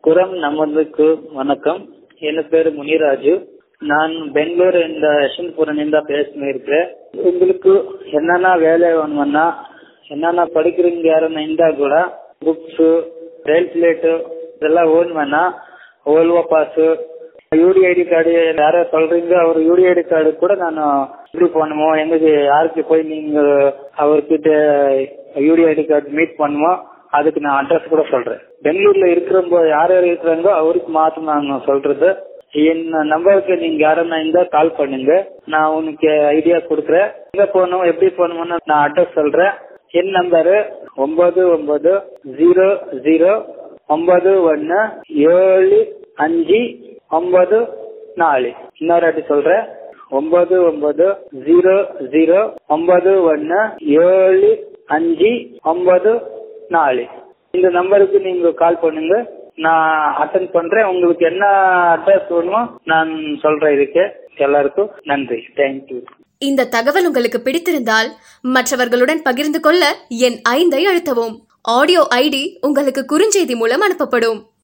குரம் நமதுக்கு வணக்கம் என் பேரு முனிராஜு நான் பெங்களூர் இந்த ಯಶವಂತಪುರನಿಂದ பேசினு இருக்கிறேன் உங்களுக்கு என்னென்ன வேலை வேணுமன்னா என்னென்ன படிக்கிறீங்க யாரನ್ನ இருந்தா கூட புக்ஸ் ரயில் பிளேட் இதெல்லாம் வேணுமன்னா ஓல்வோ பாஸ் யூடிஐடி கார்டு யாரோ சொல்றீங்க அவர் யூடிஐடி கார்டு கூட நான் எப்படி பண்ணுமோ எங்க யாருக்கு போய் நீங்க அவர்கிட்ட யூடிஐடி கார்டு மீட் பண்ணுமோ அதுக்கு நான் அட்ரஸ் கூட சொல்றேன் பெங்களூர்ல இருக்கிறவங்க யார் யார் இருக்கிறாங்களோ அவருக்கு மாத்திரம் நான் சொல்றது என் நம்பருக்கு நீங்க யாரன்னா இருந்தா கால் பண்ணுங்க நான் உனக்கு ஐடியா கொடுக்குறேன் எங்க போகணும் எப்படி போகணும்னு நான் அட்ரஸ் சொல்றேன் என் நம்பரு ஒன்பது ஒன்பது ஜீரோ ஜீரோ ஒன்பது ஒன்னு ஏழு அஞ்சு ஒன்பது நாலு இன்னொரு வாட்டி சொல்றேன் ஒன்பது ஒன்பது ஜீரோ ஜீரோ ஒன்பது ஒன்னு ஏழு அஞ்சு ஒன்பது நாலு இந்த நம்பருக்கு நீங்க கால் பண்ணுங்க நான் அட்டன் பண்றேன் உங்களுக்கு என்ன அட்ரஸ் வேணுமோ நான் சொல்றேன் இதுக்கு எல்லாருக்கும் நன்றி தேங்க்யூ இந்த தகவல் உங்களுக்கு பிடித்திருந்தால் மற்றவர்களுடன் பகிர்ந்து கொள்ள என் ஐந்தை அழுத்தவும் ஆடியோ ஐடி உங்களுக்கு குறுஞ்செய்தி மூலம் அனுப்பப்படும்